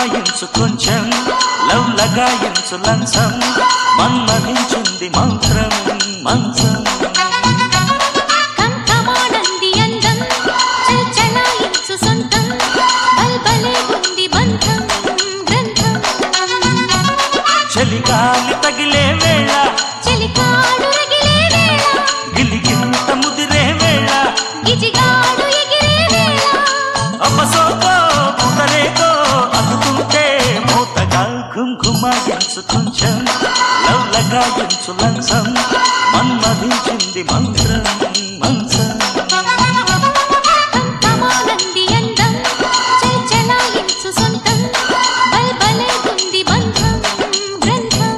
ఘుమాయించు కొంచెం లవ్ లగాయించు లంచం మన్మధించింది మంత్రం మంచం కంకమానంది అందం చల్చలాయించు సొంతం బల్బలే ఉంది బంధం గ్రంథం చలిగాలి తగిలే వేళ చెలికాడు రగిలే వేళ గిలిగింత ముదిరే వేళ గిజిగాడు ఎగిరే వేళ అపసోకో పుదరేకో అందుకుంటే మూతగా ఘుంఘుమాయించు కొంచెం లవ్ లగాయించు లంచం మన్మధించింది మంత్రం మంచం కంకమానంది అందం చల్చలాయించు సొంతం బల్బలే ఉంది బంధం గ్రంథం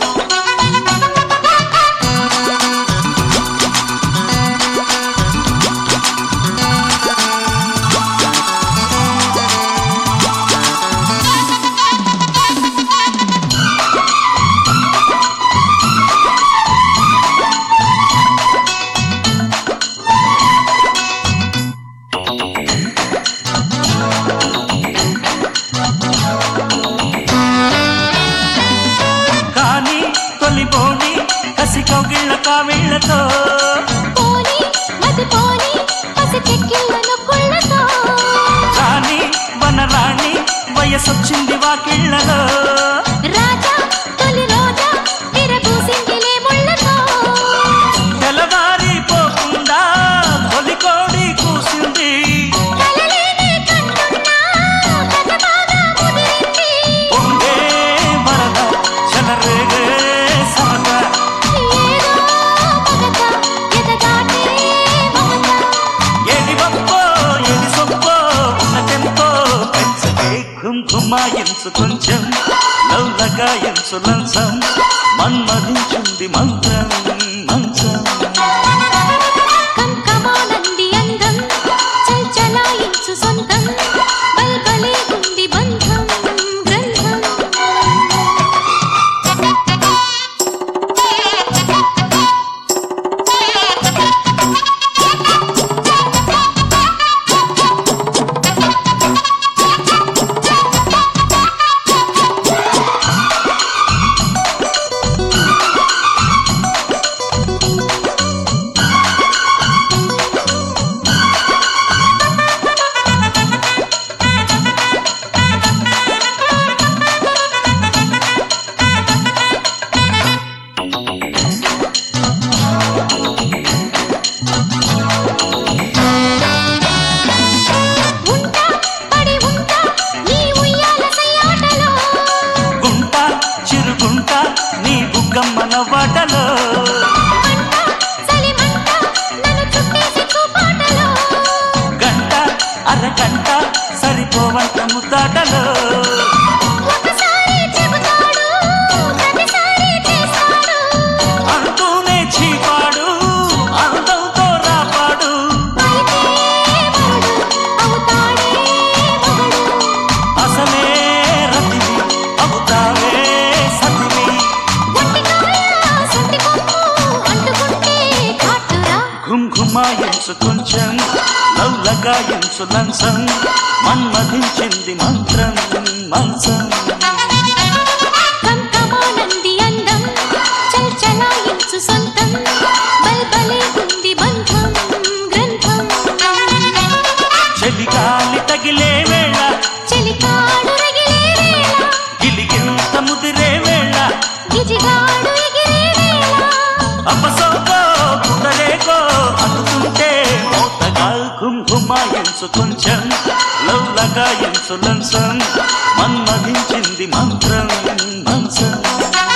కానీ తొలిపోని కసి కౌగిళ్ళ కావిళ్ళతో పోని మది పోని పసి చెక్కిళ్ళను కుళ్ళతో రాణి వనరాణి వయసొచ్చింది వాకిళ్ళలో రాజా తొలి రోజా విరబూసిందిలే ముళ్ళతో తెల్లవారిపోకుండా తొలి కోడి కూసింది కలలేనే కట్టున్నా కథ బాగా ముదిరింది పొంగే వరద చెలరేగే సరద ఏదో మగత ఎదగాటే మమత ఏది వప్పో ఏది సొప్పో ఉన్నదెంతో పెంచకే ఘుంఘుమాయించు కొంచెం లవ్ లగాయించు లంచం మన్మధించింది మంత్రం మంచం కంకమానంది అందం చల్చలాయించు సొంతం బల్బలే ఉంది బంధం గ్రంథం ఉంటా పడి ఉంటా నీ ఉయ్యాల సయ్యాటలో గుంట చిరుగుంట నీ బుగ్గమ్మన వాటలో మంట చలిమంట నన్ను చుట్టేసి చూపాటలో గంట అరగంట సరిపోవంట ముద్దాటలో ఒకసారి చెబుతాడు ప్రతిసారి చేస్తాడు అంటూనే చీపాడు అందంతో రాపాడు అయితే మరుడు అవుతాడే మగడు అసలే రతివి అవుతావే సతివి ఒంటికాయ సొంటి కొమ్ము అంటుకుంటే కాటురా ఘుంఘుమాయించు కొంచెం లవ్ లగాయించు లంచం మన్మధించింది మంత్రం మంచం కంకమానంది అందం చల్చలాయించు సొంతం బల్బలే ఉంది బంధం గ్రంథం చలిగాలి తగిలే వేళ చెలికాడు రగిలే వేళ గిలిగింత ముదిరే వేళ గిజిగాడు ఎగిరే వేళ అపసోకో పుదరేకో అందుకుంటే మోతగా ఘుంఘుమాయించు కొంచెం లవ్ లగాయించు లంచం మన్మధించింది మంత్రం మంచం